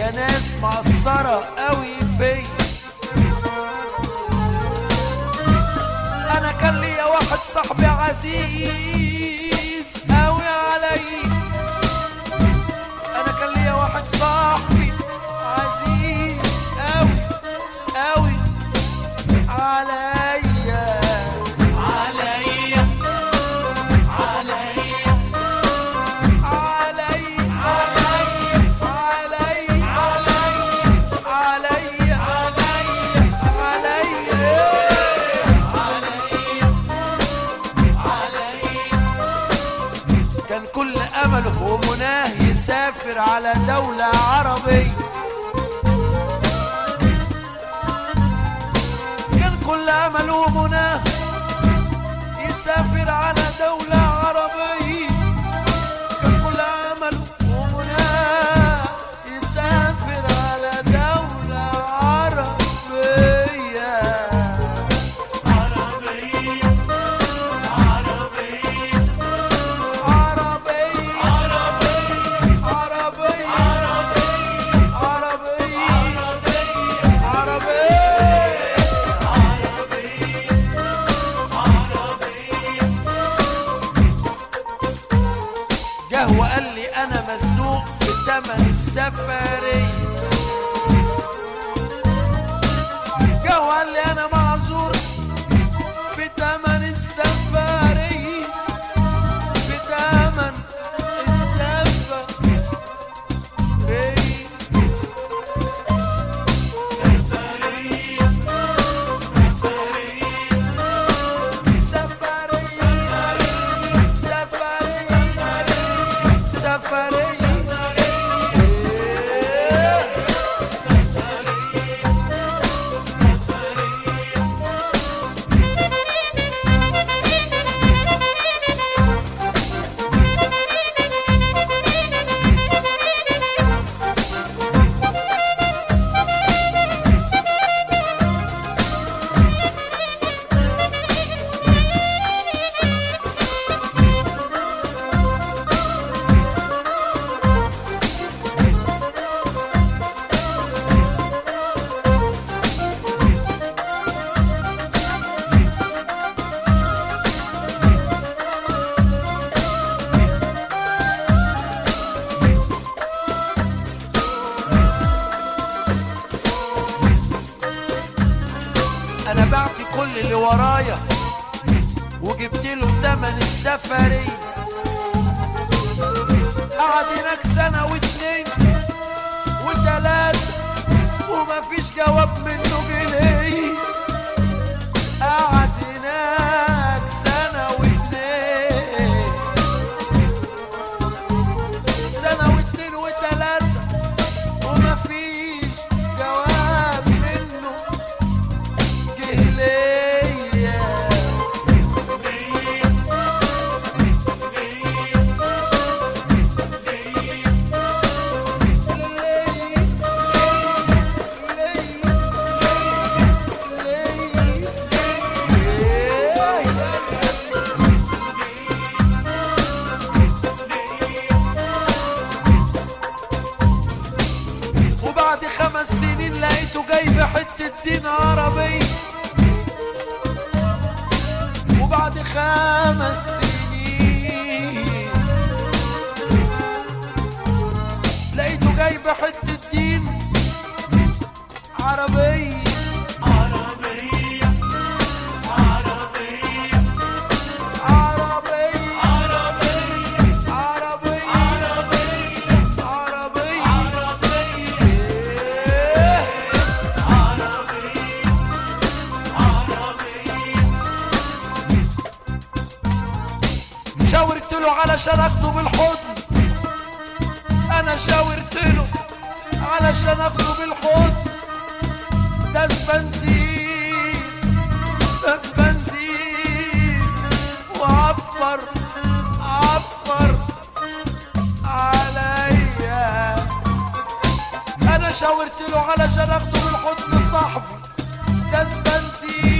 يا ناس مقصرة قوي فيا انا كان ليا واحد صاحبي عزيز قوي علي انا كان ليا واحد صاحبي عزيز قوي قوي عليا عليا عليا علي علي علي علي علي كان كل امله ومناه يسافر على دولة عربية كان كل امله ومناه يسافر على دولة عربية كان كل امله ومناه يسافر على دولة عربية عربية عربية عربية عربية عربية عربية عربية عربية جه وقال لي انا مزنوق في تمن السفرية جه وقال لي انا معذور في تمن السفرية في تمن السفرية انا بعت كل اللي ورايا وجبت له تمن السفرية قعد هناك سنة واتنين وتلاتة ومفيش جواب منه جنيه قعد هناك سنة واتنين سنة واتنين وتلاتة ومفيش جواب منه جه ليا وبعد خمس سنين لقيته جايب حتة دين عربي وبعد خمس سنين لقيته جايب حتة دين عربي عربية عربية عربي عربية عربي عربية عربي شاورت له علشان اخده بالحضن انا شاورت له علشان اخده بالحضن ده بنزين ده بنزين وعفر عفر عليا انا شاورت له علشان اخده بالحضن صاحبي ده بنزين